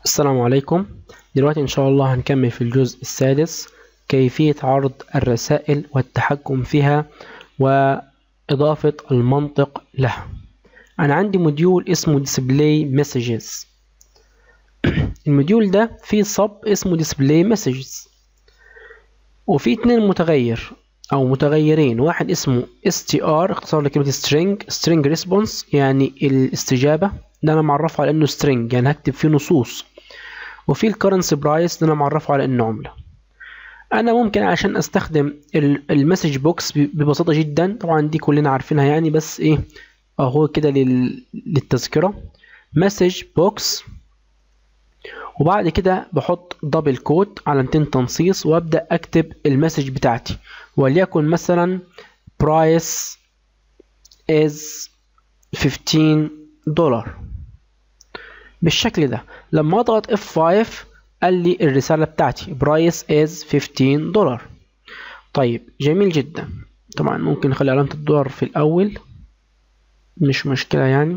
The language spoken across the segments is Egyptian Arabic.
السلام عليكم دلوقتي إن شاء الله هنكمل في الجزء السادس كيفية عرض الرسائل والتحكم فيها وإضافة المنطق لها أنا عندي موديول اسمه display messages الموديول ده فيه صب اسمه display messages وفيه اتنين متغير أو متغيرين واحد اسمه str اختصار لكلمة string string response يعني الاستجابة ده أنا معرفه على إنه string يعني هكتب فيه نصوص وفي الكرنسي برايس ده انا معرفه على انه عمله انا ممكن عشان استخدم المسج بوكس ببساطه جدا طبعا دي كلنا عارفينها يعني بس ايه اهو كده للتذكره مسج بوكس وبعد كده بحط دبل كوت علامتين تنصيص وابدا اكتب المسج بتاعتي وليكن مثلا برايس از 15 دولار بالشكل ده لما اضغط F5 قال لي الرسالة بتاعتي برايس از 15 دولار طيب جميل جدا طبعا ممكن نخلي علامة الدولار في الأول مش مشكلة يعني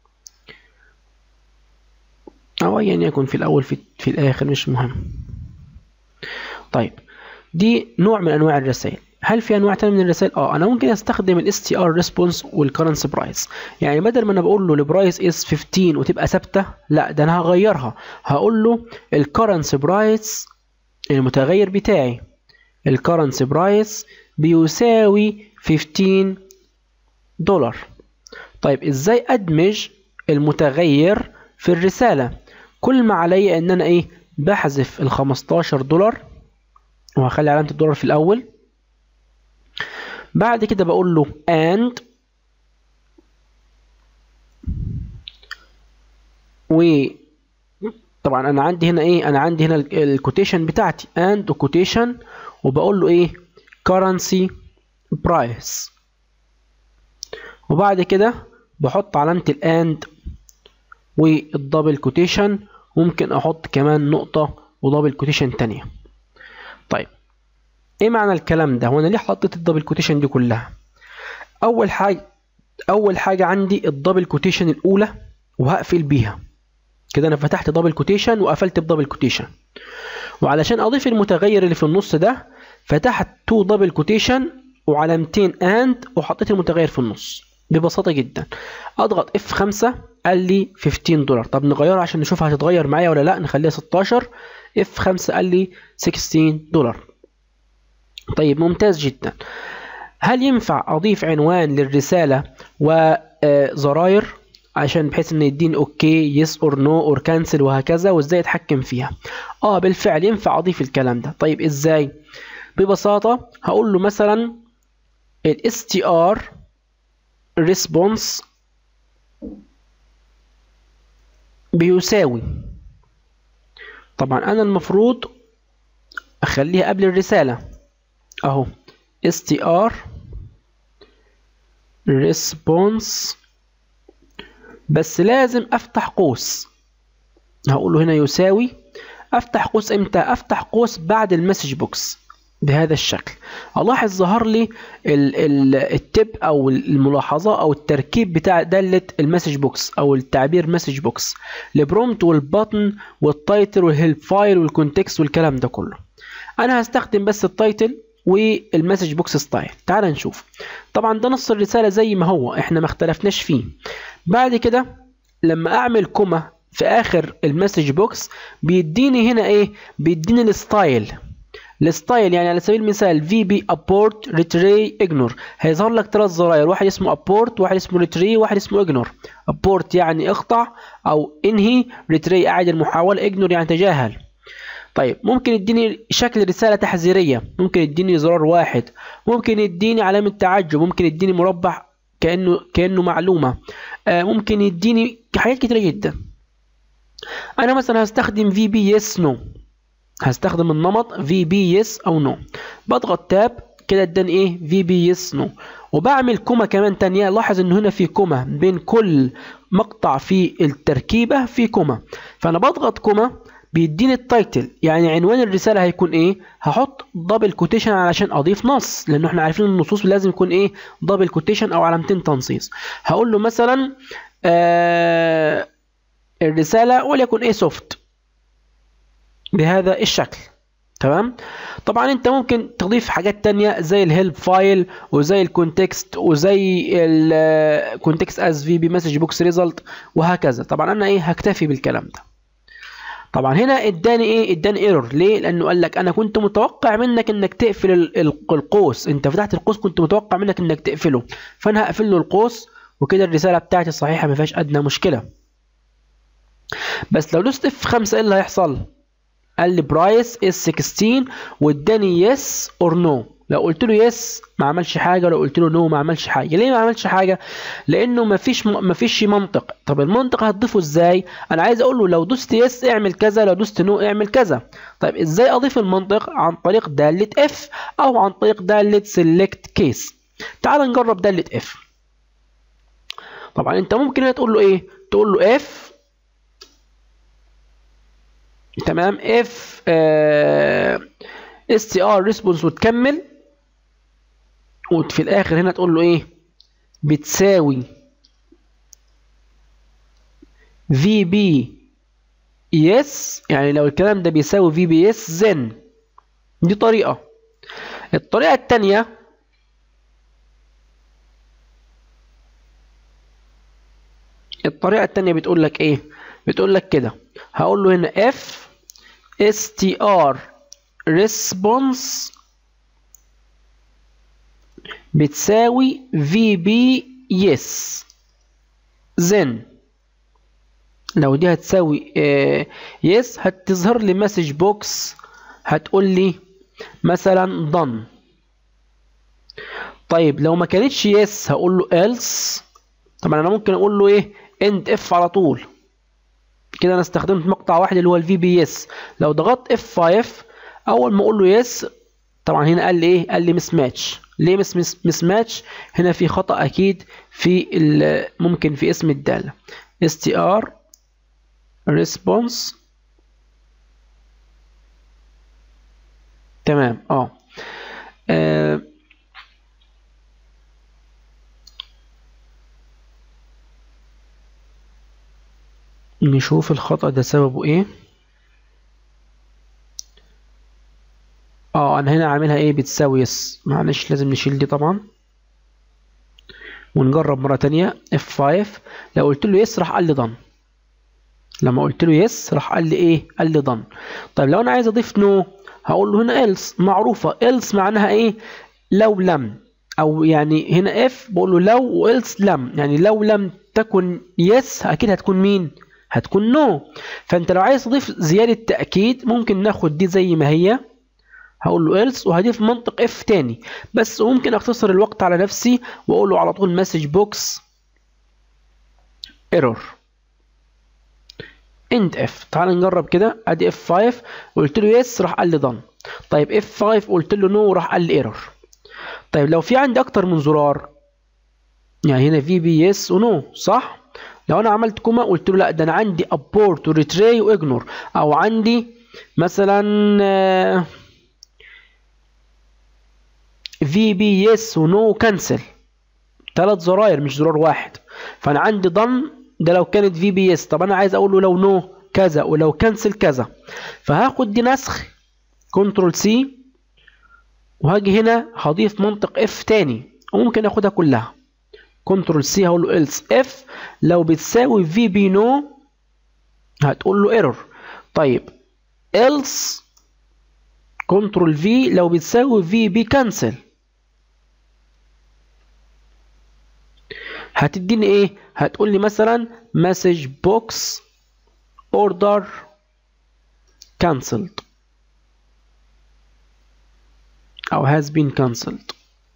أو أيا يعني يكن في الأول في, في الآخر مش مهم طيب دي نوع من أنواع الرسائل هل في انواع تانية من الرسائل اه انا ممكن استخدم الاس تي ار ريسبونس والكرنسي برايس يعني بدل ما انا بقول له البرايس از 15 وتبقى ثابته لا ده انا هغيرها هقول له الكرنسي برايس المتغير بتاعي الكرنسي برايس بيساوي 15 دولار طيب ازاي ادمج المتغير في الرساله كل ما عليا ان انا ايه بحذف ال 15 دولار وهخلي علامه الدولار في الاول بعد كده بقول له and و طبعا انا عندي هنا ايه انا عندي هنا الكوتيشن بتاعتي and وكوتيشن وبقول له ايه currency price وبعد كده بحط علامة الاند والدبل كوتيشن ممكن احط كمان نقطة ودبل كوتيشن تانية طيب ايه معنى الكلام ده وانا ليه حطيت الدبل كوتيشن دي كلها اول حاجه اول حاجه عندي الدبل كوتيشن الاولى وهقفل بيها كده انا فتحت دبل كوتيشن وقفلت بدبل كوتيشن وعلشان اضيف المتغير اللي في النص ده فتحت تو دبل كوتيشن وعلامتين اند وحطيت المتغير في النص ببساطه جدا اضغط اف 5 قال لي 15 دولار طب نغيرها عشان نشوف هتتغير معايا ولا لا نخليها 16 اف 5 قال لي 16 دولار طيب ممتاز جدا هل ينفع اضيف عنوان للرساله وزراير عشان بحيث ان يديني اوكي يس اور نو اور كانسل وهكذا وازاي اتحكم فيها اه بالفعل ينفع اضيف الكلام ده طيب ازاي ببساطه هقول له مثلا ال str response بيساوي طبعا انا المفروض اخليها قبل الرساله اهو str response بس لازم افتح قوس هقول له هنا يساوي افتح قوس امتى افتح قوس بعد المسج بوكس بهذا الشكل الاحظ ظهر لي التب او الملاحظه او التركيب بتاع داله المسج بوكس او التعبير مسج بوكس البرومت والبطن والتايتل والهيلب فايل والكونتكست والكلام ده كله انا هستخدم بس التايتل والمسج بوكس ستايل تعال نشوف طبعا ده نص الرساله زي ما هو احنا ما اختلفناش فيه بعد كده لما اعمل كوما في اخر المسج بوكس بيديني هنا ايه بيديني الستايل الستايل يعني على سبيل المثال في بي ابورت ريتري اجنور هيظهر لك ثلاث زراير واحد اسمه ابورت واحد اسمه ريتري واحد اسمه اجنور ابورت يعني اقطع او انهي ريتري اعد المحاوله اجنور يعني تجاهل طيب ممكن يديني شكل رسالة تحذيرية ممكن يديني زرار واحد ممكن يديني علامة تعجب ممكن يديني مربع كأنه كأنه معلومة آه ممكن يديني حاجات كتيرة جدا أنا مثلا هستخدم في بي يس نو هستخدم النمط في بي يس أو نو بضغط تاب كده اداني ايه في بي يس نو وبعمل كوما كمان تانية لاحظ انه هنا في كوما بين كل مقطع في التركيبة في كوما فانا بضغط كوما بيديني التايتل يعني عنوان الرساله هيكون ايه هحط دبل كوتيشن علشان اضيف نص لانه احنا عارفين ان النصوص لازم يكون ايه دبل كوتيشن او علامتين تنصيص هقول له مثلا آه الرساله وليكن ايه سوفت بهذا الشكل تمام طبعا انت ممكن تضيف حاجات تانية زي الهيلب فايل وزي الكونتكست وزي الكونتكست از في بي مسج بوكس ريزلت وهكذا طبعا انا ايه هكتفي بالكلام ده طبعا هنا اداني ايه اداني ايرور ليه لانه قال لك انا كنت متوقع منك انك تقفل القوس انت فتحت القوس كنت متوقع منك انك تقفله فانا هقفل له القوس وكده الرساله بتاعتي صحيحه ما فيهاش ادنى مشكله بس لو دوست اف 5 ايه اللي هيحصل قال لي برايس اس 16 واداني يس اور نو لو قلت له يس ما عملش حاجه لو قلت له نو ما عملش حاجه ليه ما عملش حاجه لانه ما فيش ما فيش منطق طب المنطق هتضيفه ازاي انا عايز اقول له لو دوست يس اعمل كذا لو دوست نو اعمل كذا طيب ازاي اضيف المنطق عن طريق داله اف او عن طريق داله سيلكت كيس تعال نجرب داله اف طبعا انت ممكن هنا تقول له ايه تقول له اف تمام اف اس تي ار ريسبونس وتكمل وفي الاخر هنا تقول له ايه بتساوي في بي يس يعني لو الكلام ده بيساوي في بي اس زن دي طريقة الطريقة التانية الطريقة التانية بتقول لك ايه بتقول لك كده هقول له هنا اف str response بتساوي vb yes then لو دي هتساوي آه yes هتظهر لي مسج بوكس هتقول لي مثلا done طيب لو ما كانتش yes هقول له else طبعا انا ممكن اقول له ايه end if على طول كده انا استخدمت مقطع واحد اللي هو الفي بي اس لو ضغطت اف 5 اول ما اقول له يس طبعا هنا قال لي ايه قال لي مس ماتش ليه مس مس ماتش هنا في خطا اكيد في ممكن في اسم الداله str response تمام اه, آه. نشوف الخطأ ده سببه ايه اه انا هنا عاملها ايه بتساوي يس معلش لازم نشيل دي طبعا ونجرب مرة تانية F5 لو قلت له يس راح قال لي done لما قلت له يس راح قال لي ايه قال لي done طيب لو انا عايز اضيف نو no هقول له هنا else معروفة else معناها ايه لو لم او يعني هنا if بقول له لو و else لم يعني لو لم تكن يس اكيد هتكون مين هتكون نو no. فانت لو عايز تضيف زيادة تأكيد ممكن ناخد دي زي ما هي هقول له else وهضيف منطق اف تاني بس ممكن اختصر الوقت على نفسي واقول له على طول مسج بوكس ايرور end اف تعال نجرب كده ادي اف 5 قلت له يس راح قال لي done طيب اف 5 قلت له نو no راح قال لي ايرور طيب لو في عندي اكتر من زرار يعني هنا في بي يس ونو صح لو انا عملت كوما قلت له لا ده انا عندي ابورت وريتري واجنور او عندي مثلا في بي يس ونو كنسل ثلاث زراير مش زرار واحد فانا عندي ضم ده لو كانت في بي يس طب انا عايز اقول له لو نو كذا ولو كنسل كذا فهاخد دي نسخ كنترول سي وهاجي هنا هضيف منطق اف تاني وممكن اخدها كلها كنترول سي هقول له else اف لو بتساوي في بي نو هتقول له ايرور طيب else كنترول في لو بتساوي في بي كنسل هتديني ايه هتقول لي مثلا مسج بوكس اوردر cancelled او has been cancelled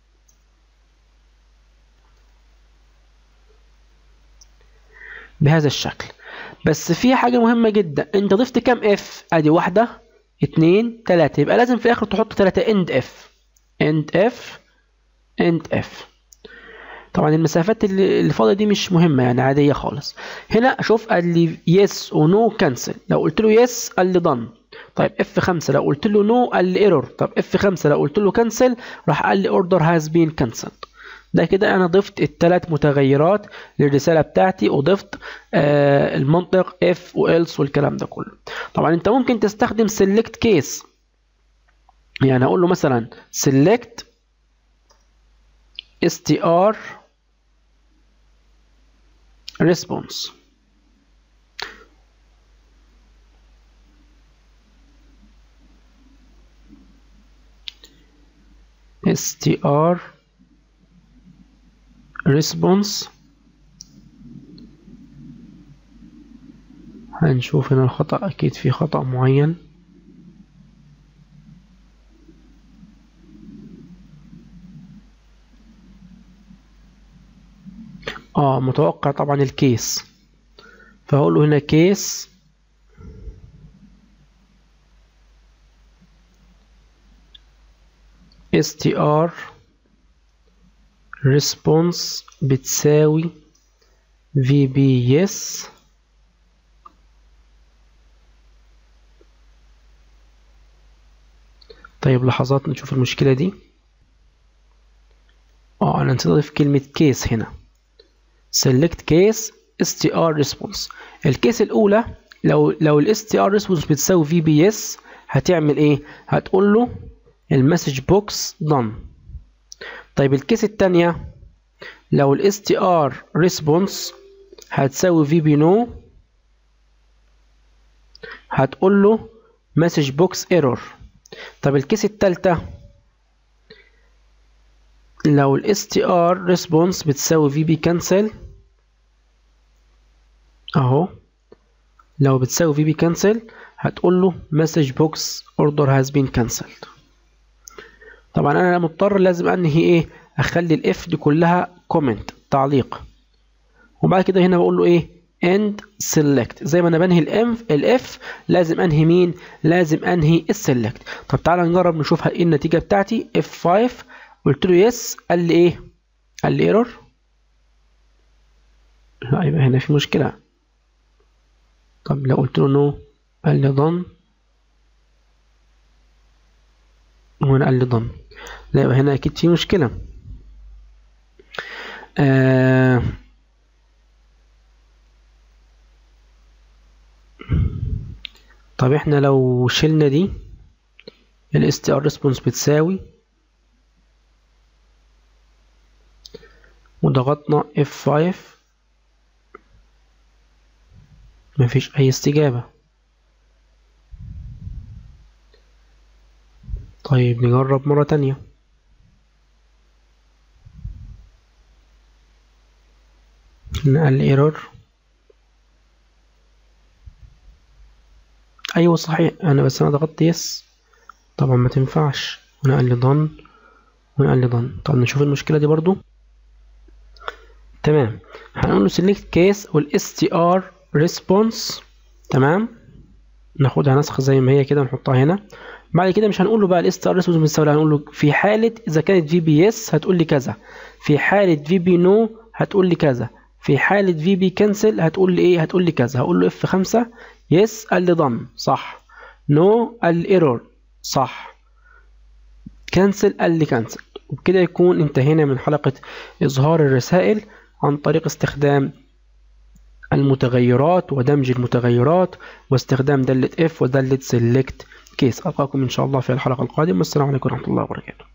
بهذا الشكل بس في حاجة مهمة جدا انت ضفت كام اف ادي واحدة اتنين تلاتة يبقى لازم في الاخر تحط تلاتة اند اف اند اف اند اف طبعا المسافات اللي, اللي فاضيه دي مش مهمه يعني عاديه خالص هنا شوف قال لي يس ونو كانسل لو قلت له يس قال لي دن طيب اف 5 لو قلت له نو قال لي ايرور طب اف 5 لو قلت له كانسل راح قال لي اوردر هاز بين كانسلد ده كده انا ضفت الثلاث متغيرات للرساله بتاعتي وضفت آه المنطق اف والس والكلام ده كله طبعا انت ممكن تستخدم select case يعني اقول له مثلا select str response str response هنشوف هنا الخطأ أكيد في خطأ معين اه متوقع طبعا الكيس فهقول له هنا كيس str response بتساوي vb yes طيب لحظات نشوف المشكلة دي اه انا نسيت اضيف كلمة كيس هنا select case str response الكيس الاولى لو لو ال str response بتساوي vbs هتعمل ايه هتقول له المسج بوكس done طيب الكيس الثانيه لو ال str response هتساوي vb no هتقول له مسج بوكس ايرور طب الكيس الثالثه لو ال str response بتساوي vb cancel اهو لو بتساوي vb cancel هتقول له message box order has been cancelled طبعا انا مضطر لازم انهي ايه اخلي الاف دي كلها comment تعليق وبعد كده هنا بقول له ايه end select زي ما انا بنهي الام الاف لازم انهي مين لازم انهي السلكت طب تعالى نجرب نشوف ايه النتيجه بتاعتي F5 قلت له يس قال لي ايه قال لي ايرور لا يبقى هنا في مشكله طب لو قلت له نو قال لي done وهنا قال لي done لا يبقى هنا اكيد في مشكله آه طب احنا لو شلنا دي ال str response بتساوي وضغطنا F5 مفيش أي استجابة طيب نجرب مرة تانية نقل ايرور ايوه صحيح انا بس انا ضغطت يس طبعا ما تنفعش هنا قال لي ضن وهنا قال لي ضن طب نشوف المشكله دي برضو تمام هنقول له select case وال str response تمام ناخدها نسخ زي ما هي كده نحطها هنا بعد كده مش هنقول له بقى ال str response بتساوي هنقول له في حاله اذا كانت vbs هتقول لي كذا في حاله vb no هتقول لي كذا في حالة في بي كنسل هتقول لي ايه هتقول لي كذا هقول له اف 5 يس قال لي ضم صح نو no قال لي ايرور صح كنسل قال لي كنسل وبكده يكون انتهينا من حلقة إظهار الرسائل عن طريق استخدام المتغيرات ودمج المتغيرات واستخدام دالة F ودالة Select Case ألقاكم إن شاء الله في الحلقة القادمة والسلام عليكم ورحمة الله وبركاته